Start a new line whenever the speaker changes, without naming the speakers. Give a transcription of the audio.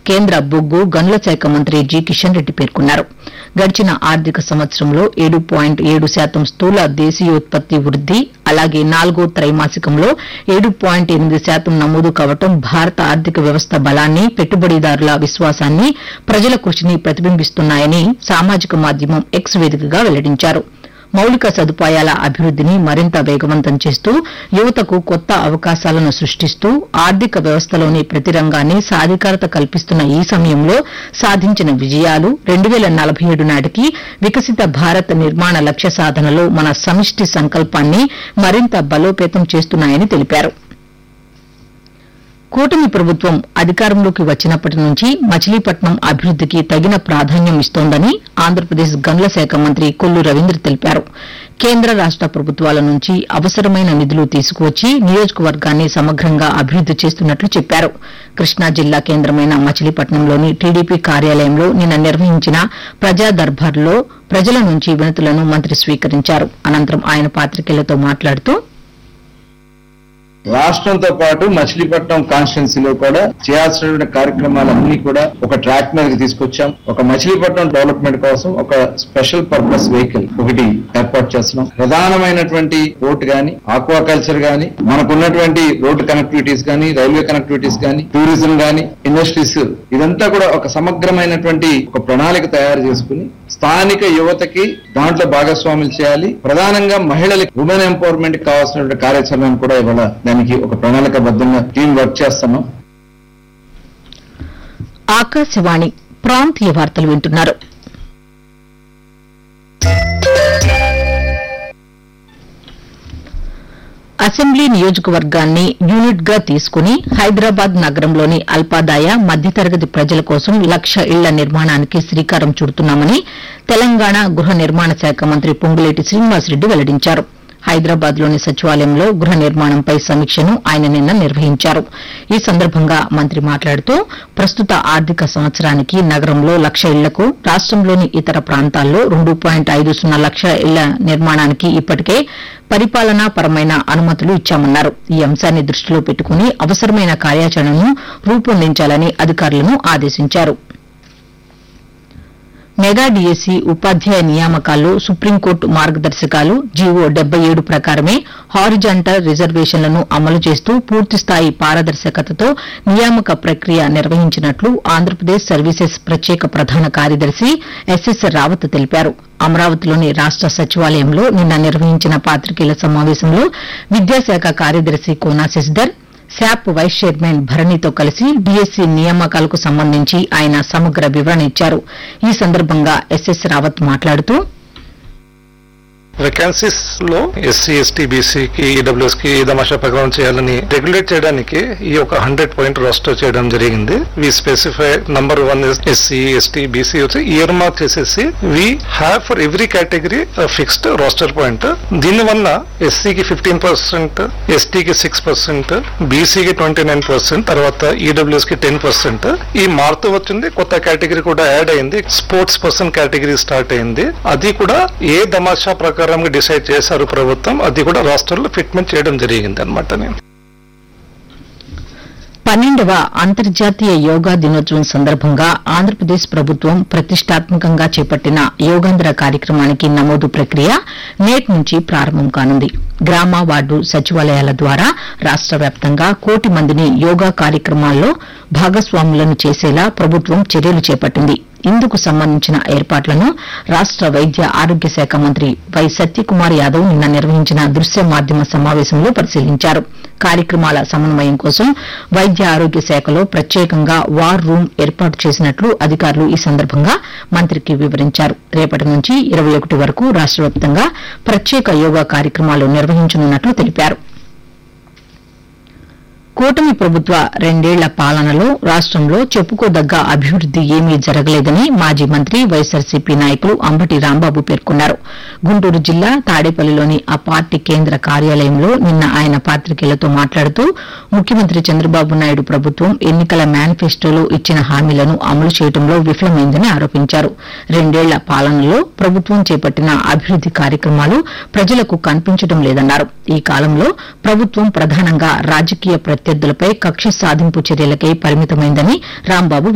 కేంద్ర బొగ్గు గనుల శాఖ మంత్రి జి కిషన్ రెడ్డి పేర్కొన్నారు గడిచిన ఆర్థిక సంవత్సరంలో ఏడు పాయింట్ ఏడు శాతం స్థూల దేశీయోత్పత్తి వృద్ది అలాగే నాలుగో త్రైమాసికంలో ఏడు పాయింట్ ఎనిమిది శాతం నమోదు కావడం భారత ఆర్థిక వ్యవస్థ బలాన్ని పెట్టుబడిదారుల విశ్వాసాన్ని ప్రజల కృషిని ప్రతిబింబిస్తున్నాయని సామాజిక మాధ్యమం ఎక్స్ వేదికగా వెల్లడించారు మౌలిక సదుపాయాల అభివృద్దిని మరింత వేగవంతం చేస్తూ యువతకు కొత్త అవకాశాలను సృష్టిస్తూ ఆర్థిక వ్యవస్థలోని ప్రతి రంగాన్ని సాధికారత కల్పిస్తున్న ఈ సమయంలో సాధించిన విజయాలు రెండు వేల నలభై ఏడు నాటికి వికసిత భారత్ నిర్మాణ లక్ష్య సాధనలో మన సమిష్టి సంకల్పాన్ని మరింత బలోపేతం చేస్తున్నాయని తెలిపారు కూటమి ప్రభుత్వం అధికారంలోకి వచ్చినప్పటి నుంచి మచిలీపట్నం అభివృద్దికి తగిన ప్రాధాన్యం ఇస్తోందని ఆంధ్రప్రదేశ్ గనుల శాఖ మంత్రి కొల్లు రవీంద్ర తెలిపారు కేంద్ర రాష్ట ప్రభుత్వాల నుంచి అవసరమైన నిధులు తీసుకువచ్చి నియోజకవర్గాన్ని సమగ్రంగా అభివృద్ది చేస్తున్నట్లు చెప్పారు కృష్ణా జిల్లా కేంద్రమైన మచిలీపట్నంలోని టీడీపీ కార్యాలయంలో నిన్న నిర్వహించిన ప్రజా దర్బార్లో ప్రజల నుంచి వినతులను మంత్రి స్వీకరించారు అనంతరం ఆయన పాతికేయులతో మాట్లాడుతూ
రాష్ట్రంతో పాటు మచిలీపట్నం కాన్స్టిట్యున్సీలో కూడా చేయాల్సినటువంటి కార్యక్రమాలన్నీ కూడా ఒక ట్రాక్ మీదకి తీసుకొచ్చాం ఒక మచిలీపట్నం డెవలప్మెంట్ కోసం ఒక స్పెషల్ పర్పస్ వెహికల్ ఒకటి ఏర్పాటు చేస్తున్నాం ప్రధానమైనటువంటి పోర్ట్ గాని ఆక్వాకల్చర్ గాని మనకున్నటువంటి రోడ్డు కనెక్టివిటీస్ గాని రైల్వే కనెక్టివిటీస్ గాని టూరిజం గాని ఇండస్ట్రీస్ ఇదంతా కూడా ఒక సమగ్రమైనటువంటి ఒక ప్రణాళిక తయారు చేసుకుని స్థానిక యువతకి దాంట్లో భాగస్వాములు చేయాలి ప్రధానంగా మహిళలకి ఉమెన్ ఎంపవర్మెంట్ కావాల్సినటువంటి కార్యాచరణను కూడా ఇవాళ దానికి ఒక ప్రణాళికబద్ధంగా టీం వర్క్ చేస్తున్నాం
ఆకాశవాణి ప్రాంతీయ వార్తలు వింటున్నారు అసెంబ్లీ నియోజకవర్గాన్ని యూనిట్ గా తీసుకుని హైదరాబాద్ నగరంలోని అల్పాదాయ మధ్యతరగతి ప్రజల కోసం లక్ష ఇళ్ల నిర్మాణానికి శ్రీకారం చుడుతున్నామని తెలంగాణ గృహ నిర్మాణ శాఖ మంత్రి పొంగులేటి శ్రీనివాసరెడ్డి వెల్లడించారు హైదరాబాద్ లోని సచివాలయంలో గృహ నిర్మాణంపై సమీక్షను ఆయన నిన్న నిర్వహించారు ఈ సందర్భంగా మంత్రి మాట్లాడుతూ ప్రస్తుత ఆర్థిక సంవత్సరానికి నగరంలో లక్ష ఇళ్లకు రాష్టంలోని ఇతర ప్రాంతాల్లో రెండు పాయింట్ ఐదు సున్నా లక్ష ఇళ్ల నిర్మాణానికి ఇప్పటికే పరిపాలనా పరమైన అనుమతులు ఇచ్చామన్నారు ఈ అంశాన్ని దృష్టిలో పెట్టుకుని అవసరమైన కార్యాచరణను రూపొందించాలని అధికారులను ఆదేశించారు మెగా డీఎస్సీ ఉపాధ్యాయ నియామకాల్లో సుప్రీంకోర్టు మార్గదర్శకాలు జీవో డెబ్బై ఏడు ప్రకారమే హారిజాంటల్ రిజర్వేషన్లను అమలు చేస్తూ పూర్తిస్థాయి పారదర్శకతతో నియామక ప్రక్రియ నిర్వహించినట్లు ఆంధ్రప్రదేశ్ సర్వీసెస్ ప్రత్యేక ప్రధాన కార్యదర్శి ఎస్ఎస్ రావత్ తెలిపారు అమరావతిలోని రాష్ట సచివాలయంలో నిన్న నిర్వహించిన పాతికేయుల సమావేశంలో విద్యాశాఖ కార్యదర్శి కోనా శశిధర్ శాప్ వైస్ చైర్మన్ భరణితో కలిసి డీఎస్సీ నియామకాలకు సంబంధించి ఆయన సమగ్ర వివరణ ఇచ్చారు ఈ సందర్భంగా ఎస్ఎస్ రావత్ మాట్లాడుతూ
వేకెన్సీస్ లో ఎస్సీ ఎస్టీ బీసీ కి ఈడబ్ల్యూఎస్ కి ఈ తమాషా ప్రకారం చేయాలని రెగ్యులేట్ చేయడానికి ఈ యొక్క హండ్రెడ్ పాయింట్ రోస్టర్ చేయడం జరిగింది we specify number one SC ST BC వచ్చి ఇయర్ మార్క్ చేసేసి we have for every category fixed roster point దీని వల్ల ఎస్సీకి ఫిఫ్టీన్ పర్సెంట్ ఎస్టీకి సిక్స్ పర్సెంట్ బీసీకి ట్వంటీ నైన్ పర్సెంట్ తర్వాత ఈడబ్ల్యూఎస్ కి టెన్ పర్సెంట్ ఈ మారుతూ వచ్చింది కొత్త కేటగిరీ కూడా యాడ్ అయింది స్పోర్ట్స్ పర్సన్ కేటగిరీ స్టార్ట్ అయింది అది కూడా ఏ తమాషా ప్రకారం డిసైడ్ చేశారు ప్రభుత్వం అది కూడా రాష్ట్రంలో ఫిట్మెంట్ చేయడం జరిగింది అనమాట నేను
పన్నెండవ అంతర్జాతీయ యోగా దినోత్సవం సందర్భంగా ఆంధ్రప్రదేశ్ ప్రభుత్వం ప్రతిష్టాత్మకంగా చేపట్టిన యోగాంధ్ర కార్యక్రమానికి నమోదు ప్రక్రియ నేటి నుంచి ప్రారంభం కానుంది గ్రామ వార్డు సచివాలయాల ద్వారా రాష్ట వ్యాప్తంగా కోటి మందిని యోగా కార్యక్రమాల్లో భాగస్వాములను చేసేలా ప్రభుత్వం చర్యలు చేపట్టింది ఇందుకు సంబంధించిన ఏర్పాట్లను రాష్ట వైద్య ఆరోగ్య శాఖ మంత్రి వై సత్యకుమార్ యాదవ్ నిన్న నిర్వహించిన దృశ్య మాధ్యమ సమావేశంలో పరిశీలించారు కార్యక్రమాల సమన్వయం కోసం వైద్య ఆరోగ్య శాఖలో ప్రత్యేకంగా వార్ రూమ్ ఏర్పాటు చేసినట్లు అధికారులు ఈ సందర్భంగా మంత్రికి వివరించారు రేపటి నుంచి ఇరవై ఒకటి వరకు రాష్ట వ్యాప్తంగా ప్రత్యేక యోగా కార్యక్రమాలు నిర్వహించనున్నట్లు తెలిపారు కూటమి ప్రభుత్వ రెండేళ్ల పాలనలో రాష్టంలో చెప్పుకోదగ్గ అభివృద్ది ఏమీ జరగలేదని మాజీ మంత్రి వైఎస్సార్సీపీ నాయకులు అంబటి రాంబాబు పేర్కొన్నారు గుంటూరు జిల్లా తాడేపల్లిలోని ఆ పార్టీ కేంద్ర కార్యాలయంలో నిన్న ఆయన పాతికేయులతో మాట్లాడుతూ ముఖ్యమంత్రి చంద్రబాబు నాయుడు ప్రభుత్వం ఎన్నికల మేనిఫెస్టోలో ఇచ్చిన హామీలను అమలు చేయడంలో విఫలమైందని ఆరోపించారు రెండేళ్ల పాలనలో ప్రభుత్వం చేపట్టిన అభివృద్ది కార్యక్రమాలు ప్రజలకు కనిపించడం లేదన్నారు ఈ కాలంలో ప్రభుత్వం ప్రధానంగా రాజకీయ ప్రత్యర్థులపై కక్ష సాధింపు చర్యలకే పరిమితమైందని రాంబాబు